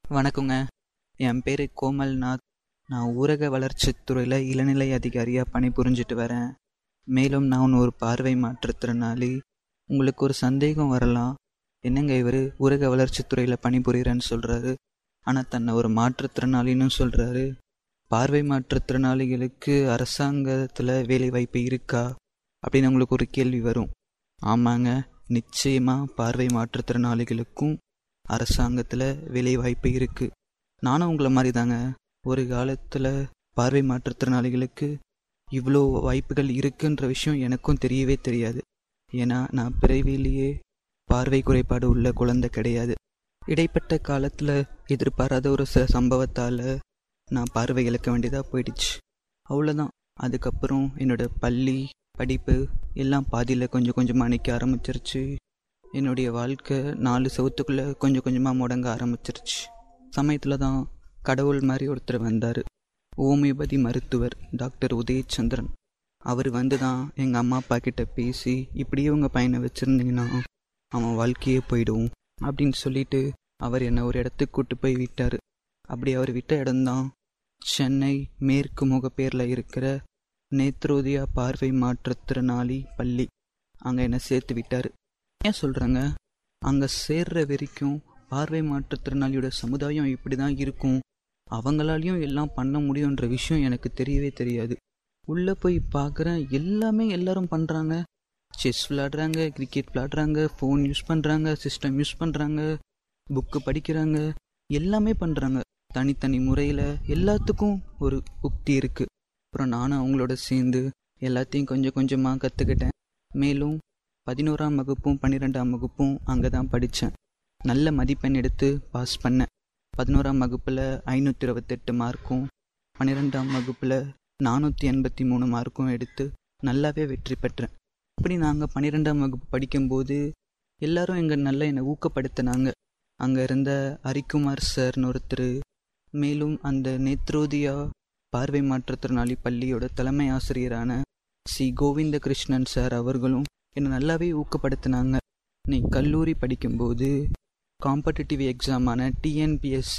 வணக்கங்க என் பேர் கோமல்நாத் நான் ஊரக வளர்ச்சித்துறையில் இளநிலை அதிகாரியாக பணிபுரிஞ்சிட்டு வரேன் மேலும் நான் ஒரு பார்வை மாற்றுத்திறனாளி உங்களுக்கு ஒரு சந்தேகம் வரலாம் என்னங்க இவர் ஊரக வளர்ச்சித்துறையில் பணிபுரிகிறேன்னு சொல்கிறாரு ஆனால் தன்னை ஒரு மாற்றுத்திறனாளின்னு சொல்கிறாரு பார்வை மாற்றுத்திறனாளிகளுக்கு அரசாங்கத்தில் வேலை வாய்ப்பு இருக்கா அப்படின்னு உங்களுக்கு ஒரு கேள்வி வரும் ஆமாங்க நிச்சயமாக பார்வை மாற்றுத்திறனாளிகளுக்கும் அரசாங்கத்தில் வேலை வாய்ப்பு இருக்குது நானும் உங்களை மாதிரி தாங்க ஒரு காலத்தில் பார்வை மாற்றுத்திறனாளிகளுக்கு இவ்வளோ வாய்ப்புகள் இருக்குன்ற விஷயம் எனக்கும் தெரியவே தெரியாது ஏன்னா நான் பிறவிலேயே பார்வை குறைபாடு உள்ள குழந்தை கிடையாது இடைப்பட்ட காலத்தில் எதிர்பாராத ஒரு சில சம்பவத்தால் நான் பார்வை இழக்க வேண்டியதாக போயிடுச்சு அவ்வளோதான் அதுக்கப்புறம் என்னோட பள்ளி படிப்பு எல்லாம் பாதியில் கொஞ்சம் கொஞ்சமாக நிற்க ஆரம்பிச்சிருச்சு என்னுடைய வாழ்க்கை நாலு செவத்துக்குள்ளே கொஞ்சம் கொஞ்சமாக முடங்க ஆரம்பிச்சிருச்சு சமயத்தில் தான் கடவுள் மாதிரி ஒருத்தர் வந்தார் ஹோமியோபதி மருத்துவர் டாக்டர் உதயச்சந்திரன் அவர் வந்து தான் எங்கள் அம்மா அப்பா கிட்ட பேசி இப்படியே உங்கள் பையனை வச்சுருந்தீங்கன்னா அவன் வாழ்க்கையே போயிடும் அப்படின்னு சொல்லிட்டு அவர் என்னை ஒரு இடத்துக்கு கூட்டு போய் விட்டார் அப்படி அவர் விட்ட இடம்தான் சென்னை மேற்கு முகப்பேரில் இருக்கிற நேத்ரோதியா பார்வை மாற்றுத்திறனாளி பள்ளி அங்கே என்னை சேர்த்து விட்டார் ஏன் சொல்கிறாங்க அங்கே சேர்ற வரைக்கும் பார்வை மாற்றுத்திறனாளியோட சமுதாயம் இப்படி தான் இருக்கும் அவங்களாலையும் எல்லாம் பண்ண முடியுன்ற விஷயம் எனக்கு தெரியவே தெரியாது உள்ளே போய் பார்க்குறேன் எல்லாமே எல்லாரும் பண்ணுறாங்க செஸ் விளாடுறாங்க கிரிக்கெட் விளாடுறாங்க ஃபோன் யூஸ் பண்ணுறாங்க சிஸ்டம் யூஸ் பண்ணுறாங்க புக்கு படிக்கிறாங்க எல்லாமே பண்ணுறாங்க தனித்தனி முறையில் எல்லாத்துக்கும் ஒரு உக்தி இருக்குது அப்புறம் நானும் அவங்களோட சேர்ந்து எல்லாத்தையும் கொஞ்சம் கொஞ்சமாக கற்றுக்கிட்டேன் மேலும் பதினோராம் வகுப்பும் பன்னிரெண்டாம் வகுப்பும் அங்கே தான் படித்தேன் நல்ல மதிப்பெண் எடுத்து பாஸ் பண்ணேன் பதினோராம் வகுப்பில் ஐநூற்றி இருபத்தெட்டு மார்க்கும் பன்னிரெண்டாம் வகுப்பில் நானூற்றி எண்பத்தி மூணு மார்க்கும் எடுத்து நல்லாவே வெற்றி பெற்றேன் அப்படி நாங்கள் பன்னிரெண்டாம் வகுப்பு படிக்கும்போது எல்லாரும் எங்கள் நல்லா என்னை ஊக்கப்படுத்தினாங்க அங்கே இருந்த ஹரிக்குமார் சார்னு ஒருத்தர் மேலும் அந்த நேத்ரோதியா பார்வை மாற்றுத்திறனாளி பள்ளியோட தலைமை ஆசிரியரான சி கோவிந்த கிருஷ்ணன் சார் அவர்களும் என்னை நல்லாவே ஊக்கப்படுத்தினாங்க நீ கல்லூரி படிக்கும்போது காம்படிட்டிவ் எக்ஸாமான டிஎன்பிஎஸ்சி